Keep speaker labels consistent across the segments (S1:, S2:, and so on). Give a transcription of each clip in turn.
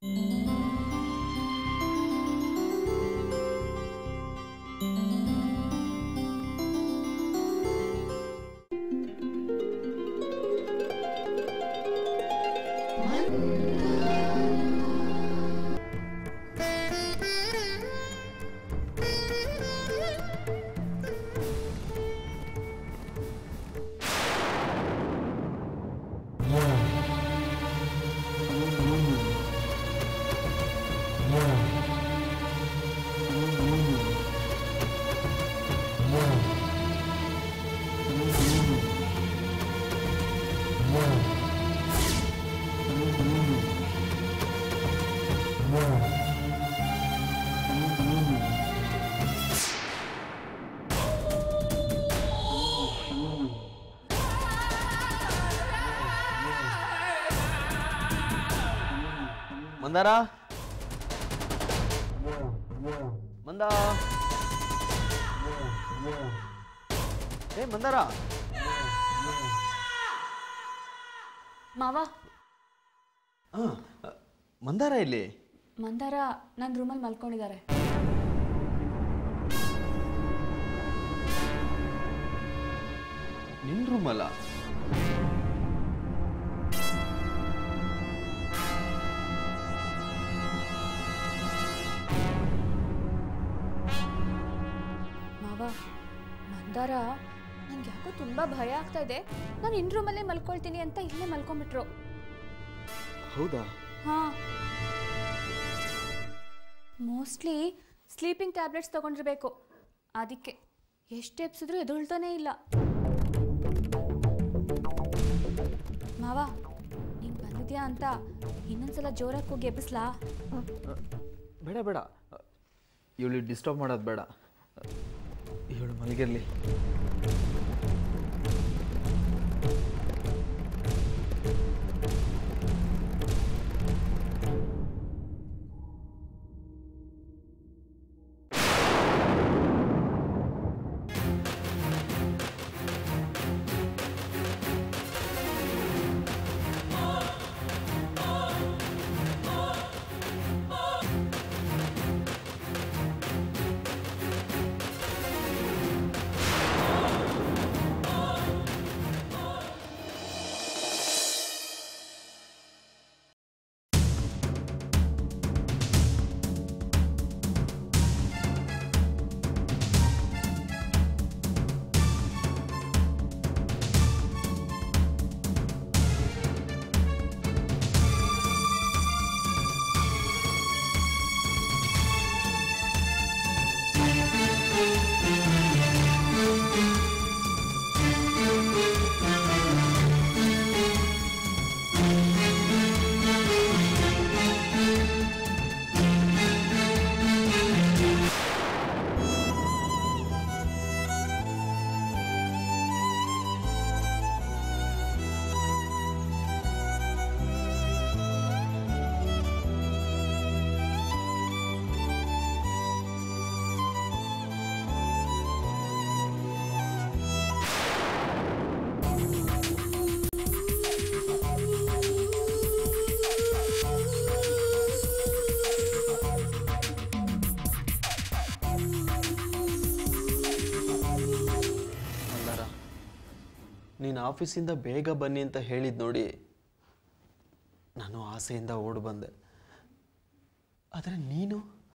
S1: ಮಂದಾರ ಮಂದ ಏ ಮಂದಾರ
S2: ಮಾವ
S1: ಹಾ ಮಂದಾರ ಇಲ್ಲಿ
S2: ಮಂದಾರ ನನ್ನ ರೂಮಲ್ಲಿ ಮಲ್ಕೊಂಡಿದ್ದಾರೆ
S1: ನಿನ್ ರೂಮಲ್ಲ
S2: ಮಾವ ಮಂದಾರ ನನ್ಗೆ ಯಾಕೋ ತುಂಬಾ ಭಯ ಆಗ್ತಾ ಇದೆ ನಾನು ಇನ್ ರೂಮಲ್ಲೇ ಮಲ್ಕೊಳ್ತೀನಿ ಅಂತ ಇಲ್ಲೇ ಮಲ್ಕೊಂಡ್ಬಿಟ್ರು
S1: ಹೌದಾ
S2: ಹಾ ಮೋಸ್ಟ್ಲಿ ಸ್ಲೀಪಿಂಗ್ ಟ್ಯಾಬ್ಲೆಟ್ಸ್ ತಗೊಂಡಿರ್ಬೇಕು ಅದಕ್ಕೆ ಎಷ್ಟು ಎಪ್ಸಿದ್ರು ಎದುಳ್ತಾನೇ ಇಲ್ಲ ಮಾವ ನೀನು ಬಂದಿದ್ಯಾ ಅಂತ ಇನ್ನೊಂದ್ಸಲ ಜೋರಾಗಿ ಹೋಗಿ ಎಬ್ಬಿಸ್ಲಾ
S1: ಬೇಡ ಬೇಡ ಇವಳು ಡಿಸ್ಟರ್ಬ್ ಮಾಡೋದು ಬೇಡ ಇವಳು ಮಲಗಿರ್ಲಿ ಮಂದಾರ ನೀನು ಆಫೀಸಿಂದ ಬೇಗ ಬನ್ನಿ ಅಂತ ಹೇಳಿದ್ ನೋಡಿ ನಾನು ಆಸೆಯಿಂದ ಓಡ್ ಬಂದೆ ಆದರೆ ನೀನು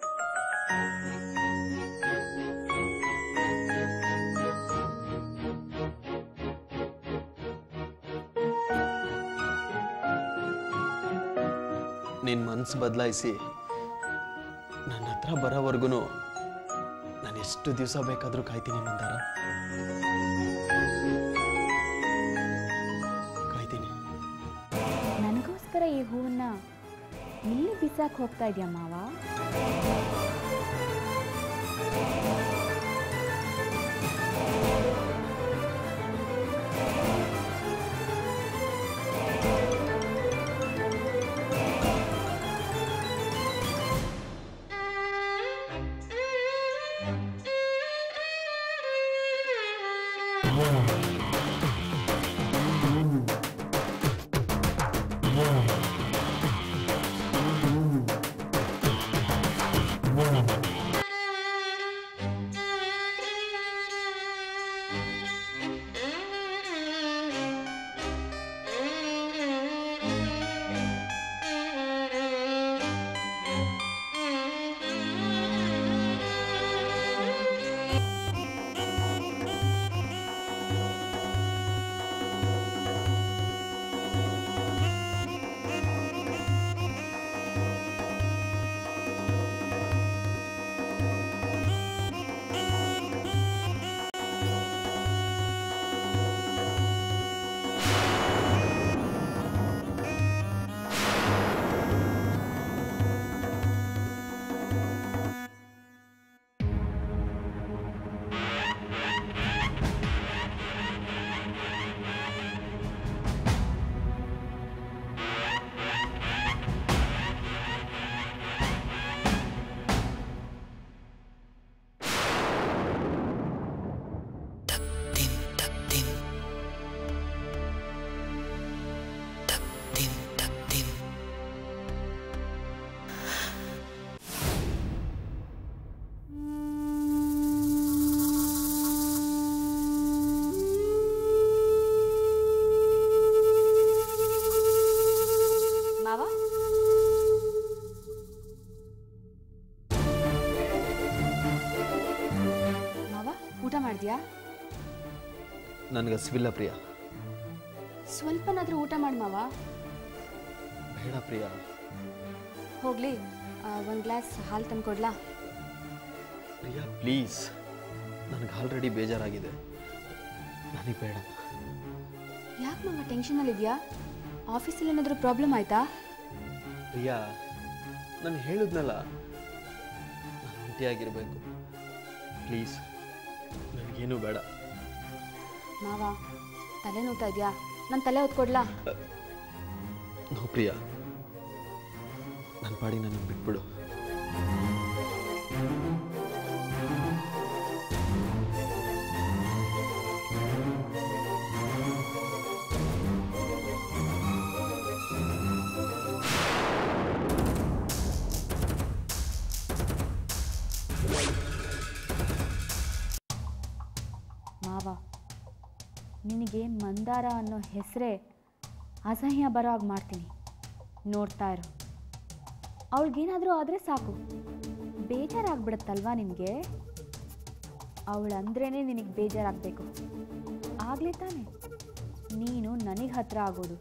S1: ನಿನ್ನ ಮನಸ್ಸು ಬದಲಾಯಿಸಿ ನನ್ನ ಹತ್ರ ಬರೋವರೆಗೂ ನಾನು ಎಷ್ಟು ದಿವಸ ಬೇಕಾದರೂ ಕಾಯ್ತೀನಿ ಮಂದಾರ ಕಾಯ್ತೀನಿ
S2: ನನಗೋಸ್ಕರ ಈ ಹೂವನ್ನ ಇಲ್ಲಿ ಬಿಸಾಕ್ ಹೋಗ್ತಾ ಇದೆಯಾ ಮಾವ ಇದೆಯಾ
S1: ನನಗೆ ಹಸಿವಿಲ್ಲ ಪ್ರಿಯ
S2: ಸ್ವಲ್ಪನಾದರೂ ಊಟ ಮಾಡಿ ಮಾವ
S1: ಬೇಡ ಪ್ರಿಯ
S2: ಹೋಗಲಿ ಒಂದು ಗ್ಲಾಸ್ ಹಾಲು ತಂದ್ಕೊಡ್ಲಾ
S1: ಪ್ರಿಯ ಪ್ಲೀಸ್ ನನಗೆ ಆಲ್ರೆಡಿ ಬೇಜಾರಾಗಿದೆ ನನಗೆ ಬೇಡ
S2: ಯಾಕೆ ಮಾವ ಟೆನ್ಷನಲ್ಲಿದೆಯಾ ಆಫೀಸಲ್ಲಿ ಏನಾದರೂ ಪ್ರಾಬ್ಲಮ್ ಆಯಿತಾ
S1: ಪ್ರಿಯಾ ನಾನು ಹೇಳಿದ್ನಲ್ಲ ನಾನು ಒಂಟಿಯಾಗಿರಬೇಕು ಪ್ಲೀಸ್ ನನಗೇನು ಬೇಡ
S2: ಮಾವ ತಲೆ ನೋವ್ತಾ ಇದೆಯಾ ನಾನು ತಲೆ ಹೊತ್ಕೊಡ್ಲಾ
S1: ನೋ ಪ್ರಿಯಾ ನನ್ನ ಪಾಡಿ ನನಗೆ ಬಿಟ್ಬಿಡು
S2: ಮಾವ ನಿನಗೆ ಮಂದಾರ ಅನ್ನೋ ಹೆಸರೇ ಅಸಹ್ಯ ಬರೋ ಹಾಗೆ ಮಾಡ್ತೀನಿ ನೋಡ್ತಾ ಇರು ಅವಳಿಗೇನಾದರೂ ಆದರೆ ಸಾಕು ಬೇಜಾರಾಗ್ಬಿಡುತ್ತಲ್ವಾ ನಿನಗೆ ಅವಳಂದ್ರೇ ನಿನಗೆ ಬೇಜಾರಾಗಬೇಕು ಆಗಲೇ ತಾನೆ ನೀನು ನನಗೆ ಹತ್ರ ಆಗೋದು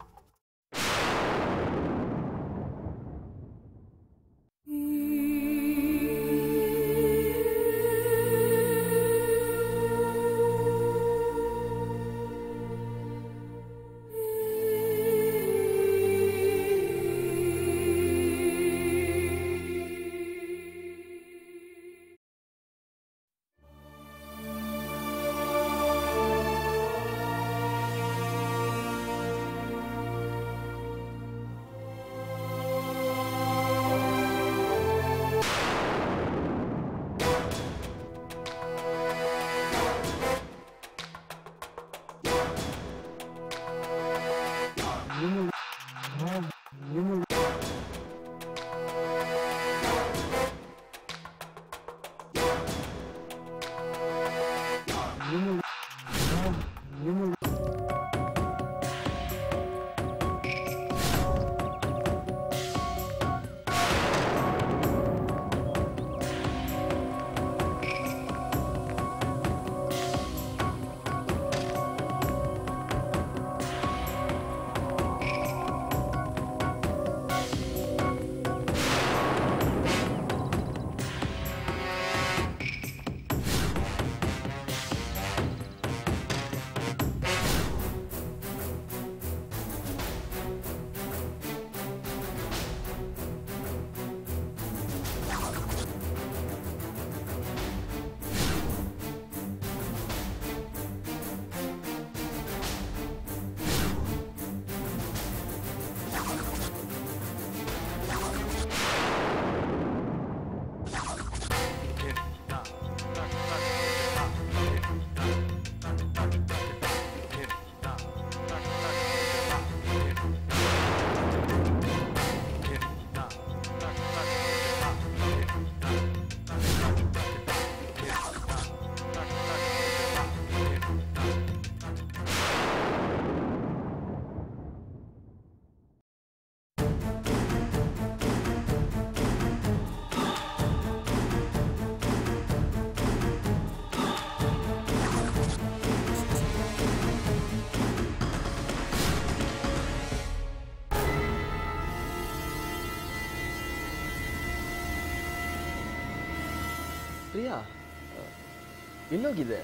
S1: ಪ್ರಿಯಾ ಆ, ಎಲ್ಲೋಗಿದೆ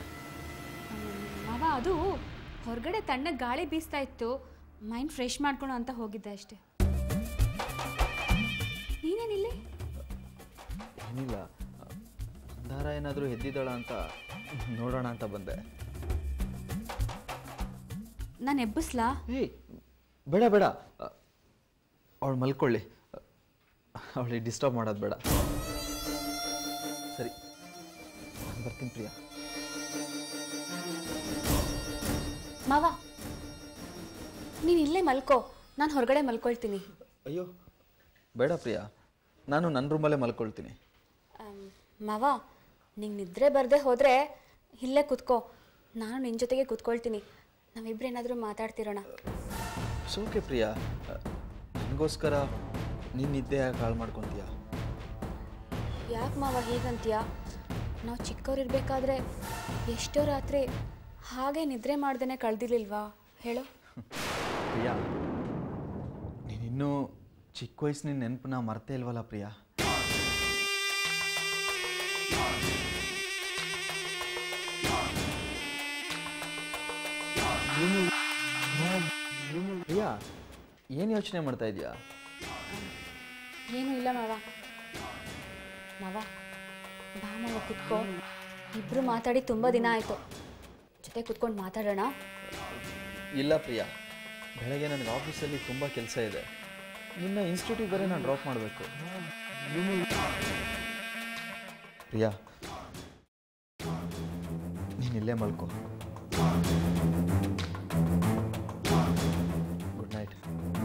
S2: ಮಾವ ಅದು ಹೊರಗಡೆ ತಣ್ಣ ಗಾಳಿ ಬೀಸ್ತಾ ಇತ್ತು ಮೈಂಡ್ ಫ್ರೆಶ್ ಮಾಡ್ಕೊಳೋ ಅಂತ ಹೋಗಿದ್ದೆ ಅಷ್ಟೇ ನೀನೇನಿಲ್ಲಿ
S3: ಏನಿಲ್ಲ ಮಂದಾರ ಏನಾದರೂ ಎದ್ದಿದ್ದಾಳ ಅಂತ ನೋಡೋಣ ಅಂತ ಬಂದೆ
S2: ನಾನು ಎಬ್ಬಿಸ್ಲಾ
S1: ಏಯ್ ಬೇಡ ಬೇಡ ಅವಳು ಮಲ್ಕೊಳ್ಳಿ ಅವಳಿಗೆ ಡಿಸ್ಟರ್ಬ್ ಮಾಡೋದು ಬೇಡ
S3: ಸರಿ ನಾನು ಬರ್ತೀನಿ ಪ್ರಿಯಾ
S2: ಮಾವ ನೀನು ಇಲ್ಲೇ ಮಲ್ಕೋ ನಾನು ಹೊರಗಡೆ ಮಲ್ಕೊಳ್ತೀನಿ
S1: ಅಯ್ಯೋ ಬೇಡ ಪ್ರಿಯಾ ನಾನು ನನ್ನ ರೂಮಲ್ಲೇ ಮಲ್ಕೊಳ್ತೀನಿ
S2: ಆಮ್, ಮಾವ ನಿಂಗೆ ನಿದ್ರೆ ಬರದೆ ಹೋದರೆ ಇಲ್ಲೇ ಕುತ್ಕೋ ನಾನು ನಿನ್ನ ಜೊತೆಗೆ ಕುತ್ಕೊಳ್ತೀನಿ ನಾವಿಬ್ರು ಏನಾದರೂ ಮಾತಾಡ್ತಿರೋಣ
S1: ಓಕೆ ಪ್ರಿಯಾ ನನಗೋಸ್ಕರ ನಿನ್ನ ನಿದ್ದೆ ಯಾಕೆ ಹಾಳು ಮಾಡ್ಕೊತೀಯಾ
S2: ಯಾಕೆ ಮಾವ ಹೀಗಂತೀಯ ನಾವು ಚಿಕ್ಕವರಿರ್ಬೇಕಾದ್ರೆ ಎಷ್ಟೋ ರಾತ್ರಿ ಹಾಗೆ ನಿದ್ರೆ ಮಾಡ್ದೇ ಕಳೆದಿರ್ಲಿಲ್ವಾ ಹೇಳು
S3: ಪ್ರಿಯಾ ನೀನಿನ್ನೂ ಚಿಕ್ಕ ವಯಸ್ಸಿನ ನೆನಪನ್ನ ಮರ್ತೇ ಇಲ್ವಲ್ಲ ಪ್ರಿಯಾ ಪ್ರಿಯಾ ಏನು ಯೋಚನೆ ಮಾಡ್ತಾ ಇದೀಯಾ
S2: ಏನೂ ಇಲ್ಲ ಮಾವ ಮಾವ ಬಾ ಮಾವ ಕುತ್ಕೋ ಇಬ್ಬರು ಮಾತಾಡಿ ತುಂಬ ದಿನ ಆಯಿತು ಜೊತೆ ಕುತ್ಕೊಂಡು ಮಾತಾಡೋಣ
S3: ಇಲ್ಲ ಪ್ರಿಯಾ ಬೆಳಗ್ಗೆ ನನಗೆ ಆಫೀಸಲ್ಲಿ ತುಂಬ ಕೆಲಸ ಇದೆ ನಿನ್ನ ಇನ್ಸ್ಟಿಟ್ಯೂಟಿಗೆ ಬೇರೆ ನಾನು ಡ್ರಾಪ್ ಮಾಡಬೇಕು ಪ್ರಿಯಾ ನೀನು ಇಲ್ಲೇ ಮಲ್ಕೋ ಗುಡ್ ನೈಟ್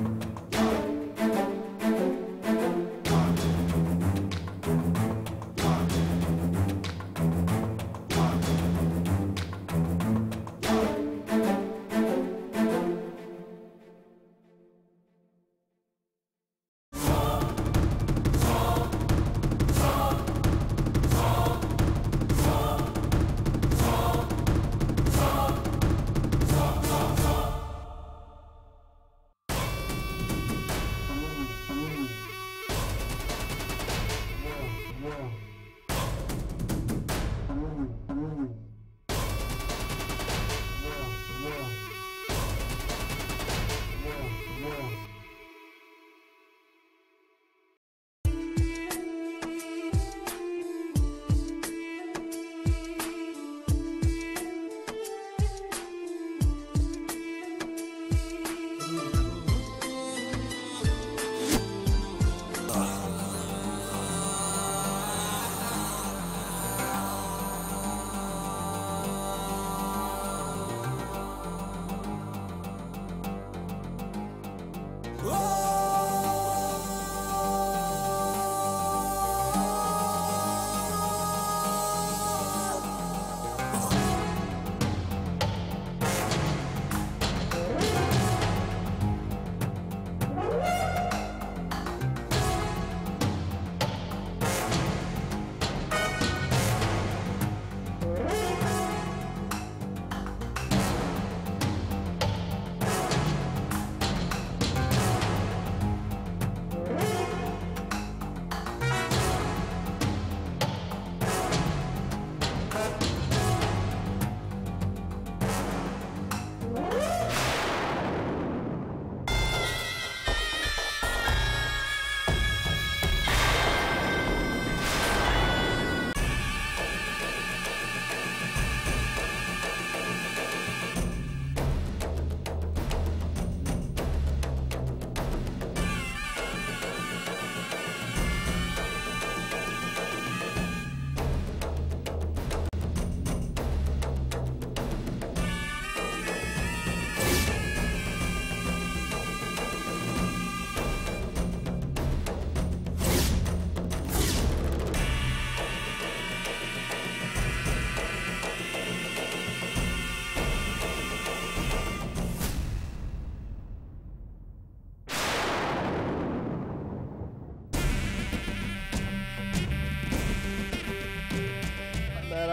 S3: ಮಂದಾರ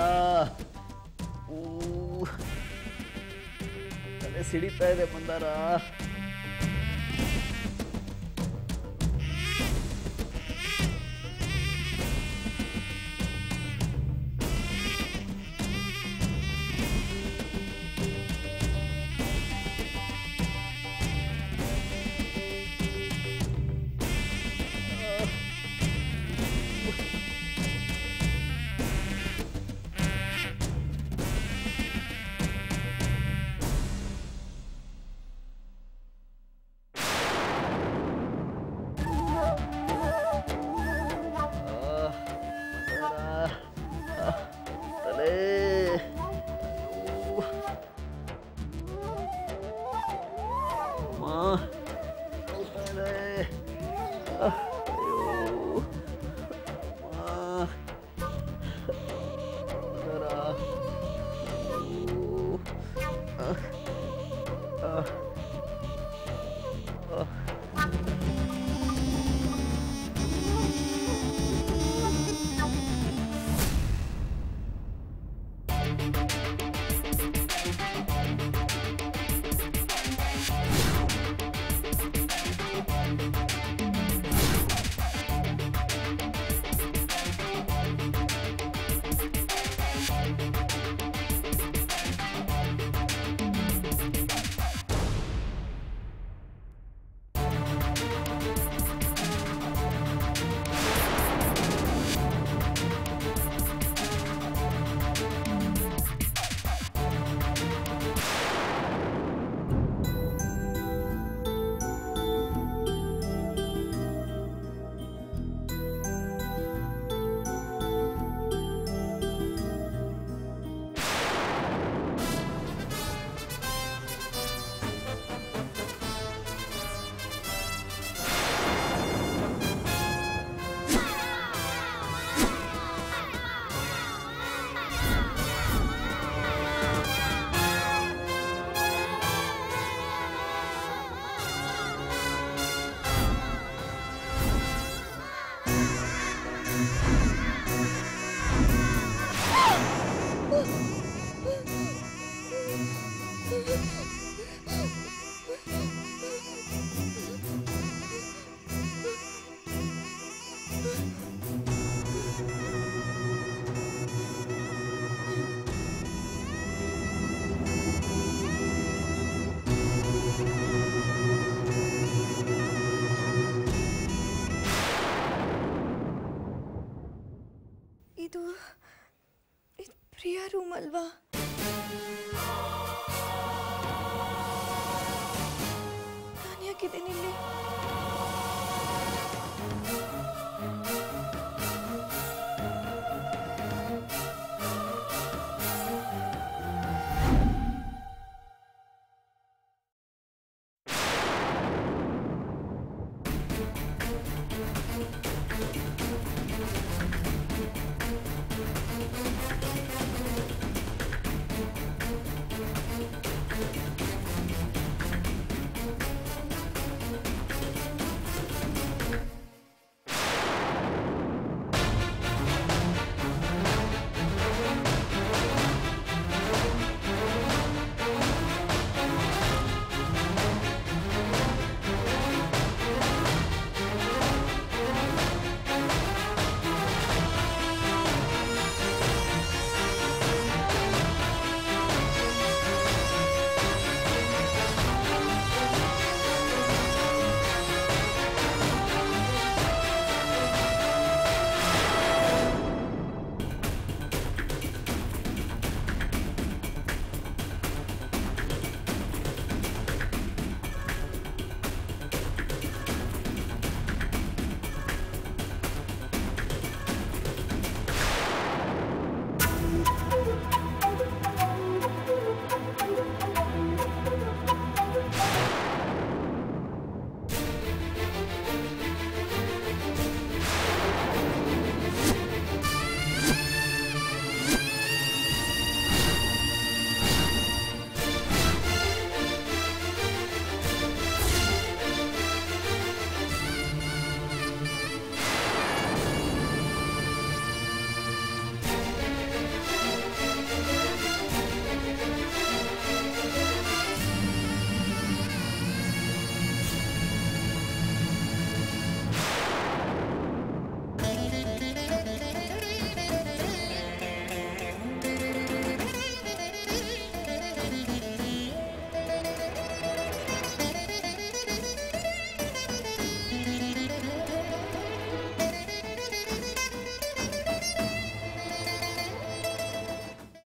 S3: ಊ ತಲೆ ಸಿಡಿತಾ ಇದೆ ಮಂದಾರ
S4: ಇದು ಇದು ಪ್ರಿಯಾ ರೂಮ್ ಅಲ್ವಾ ನಾನು ಯಾಕಿದ್ದೀನಿ ಇಲ್ಲಿ